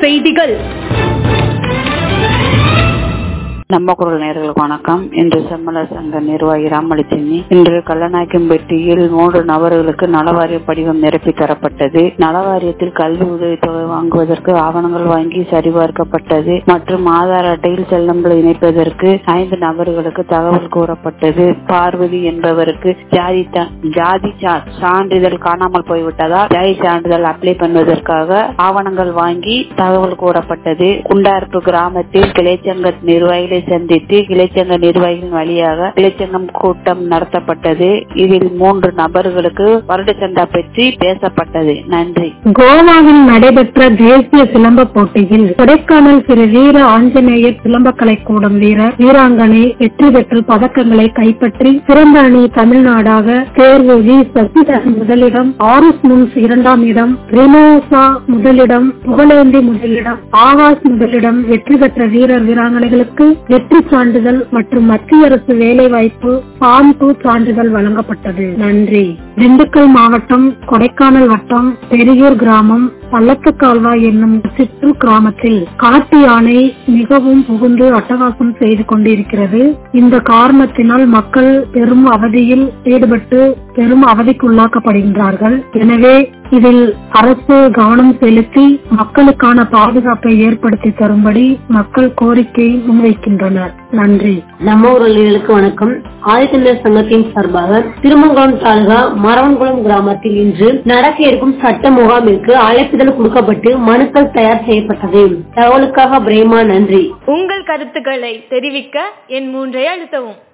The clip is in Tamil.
செய்திகள் நம்ம குரல் நேர்களுக்கு வணக்கம் இன்று செம்மல சங்க நிர்வாகி ராமலட்சுமி இன்று கல்லநாயக்கம்பட்டியில் மூன்று நபர்களுக்கு நலவாரிய படிவம் நிரப்பி தரப்பட்டது நலவாரியத்தில் கல்வி உதவித்தொகை வாங்குவதற்கு ஆவணங்கள் வாங்கி சரிபார்க்கப்பட்டது மற்றும் ஆதார் அட்டையில் செல்லம்பலை இணைப்பதற்கு ஐந்து நபர்களுக்கு தகவல் கூறப்பட்டது பார்வதி என்பவருக்கு ஜாதி த- ஜாதி சா- சான்றிதழ் காணாமல் போய்விட்டதால் ஜாதி சான்றிதழ் அப்ளை பண்ணுவதற்காக ஆவணங்கள் வாங்கி தகவல் கூறப்பட்டது குண்டார்ப்பு கிராமத்தில் கிளைச்சங்க நிர்வாகிகளை சந்தித்து கிளைச்சங்க நிர்வாகிகளின் வழியாக கிளைச்சங்கம் கூட்டம் நடத்தப்பட்டது இதில் மூன்று நபர்களுக்கு வருட சந்தா பற்றி பேசப்பட்டது நன்றி கோவாவில் நடைபெற்ற தேசிய சிலம்ப போட்டியில் கொடைக்கானல் திரு வீர ஆஞ்சநேயர் சிலம்ப கலைக்கூடம் வீரர் வீராங்கனை வெற்றி பெற்று பதக்கங்களை கைப்பற்றி சிறந்த அணி தமிழ்நாடாக தேர்வு வி சசிதரன் முதலிடம் ஆரிஸ் முன்ஸ் இரண்டாம் இடம் ரினோசா முதலிடம் புகழேந்தி முதலிடம் ஆகாஷ் முதலிடம் வெற்றி பெற்ற வீரர் வீராங்கனைகளுக்கு வெற்றி சான்றிதழ் மற்றும் மத்திய அரசு வேலைவாய்ப்பு ஃபார்ம் டூ சான்றிதழ் வழங்கப்பட்டது நன்றி திண்டுக்கல் மாவட்டம் கொடைக்கானல் வட்டம் பெரியூர் கிராமம் பள்ளத்துக்கால்வாய் என்னும் சிற்று கிராமத்தில் காட்டு யானை மிகவும் புகுந்து அட்டகாசம் செய்து கொண்டிருக்கிறது இந்த காரணத்தினால் மக்கள் பெரும் அவதியில் ஈடுபட்டு பெரும் அவதிக்குள்ளாக்கப்படுகின்றார்கள் எனவே இதில் அரசு கவனம் செலுத்தி மக்களுக்கான பாதுகாப்பை ஏற்படுத்தி தரும்படி மக்கள் கோரிக்கை முன்வைக்கின்றனர் நன்றி நம்ம ஊர்களுக்கு வணக்கம் ஆதித்தமிழர் சங்கத்தின் சார்பாக திருமங்கலம் தாலுகா மரவன்குளம் கிராமத்தில் இன்று நடக்க இருக்கும் சட்ட முகாமிற்கு அழைப்புதல் கொடுக்கப்பட்டு மனுக்கள் தயார் செய்யப்பட்டது தகவலுக்காக பிரேமா நன்றி உங்கள் கருத்துக்களை தெரிவிக்க என் மூன்றை அழுத்தவும்